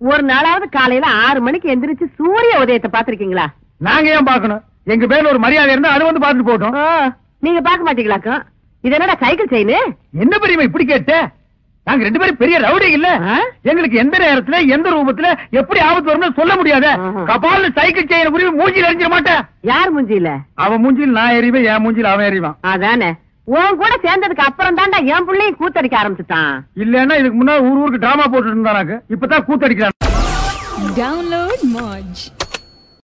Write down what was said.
ஒரு நாளாவது காலையில ஆறு மணிக்கு எந்திரிச்சு சூரிய உதயத்தை பாத்திருக்கீங்களா நாங்க ஏன் பார்க்கணும் எங்க பேர்ல ஒரு மரியாதை இருந்தா அது வந்து பார்த்துட்டு போட்டோம் நீங்க பார்க்க மாட்டீங்களாக்கும் இது என்னடா சைக்கிள் செயின் என்ன பெரியமா இப்படி கேட்ட நாங்க ரெண்டு பேரும் பெரிய ரவுடி இல்ல ஆ? எங்களுக்கு எந்த நேரத்துல எந்த ரூபத்துல எப்படி ஆபத்து வரும்னு சொல்ல முடியாத ஆஹா. கபால சைக்கிள் செயின புரியும் மூஞ்சில எரிஞ்சிட மாட்டேன் யார் மூஞ்சியில அவன் மூஞ்சில் நான் எறிவேன் என் மூஞ்சில் அவன் எறிவான் அதானே உன் கூட சேர்ந்ததுக்கு அப்புறம் தான்டா என் பிள்ளையும் கூத்தடிக்க ஆரம்பிச்சுட்டான் இல்லன்னா இதுக்கு முன்னாடி ஊர் ஊருக்கு டிராமா போட்டு இருந்தானாக்கு இப்பதான் கூத்தடிக்கிறான் Download Moj.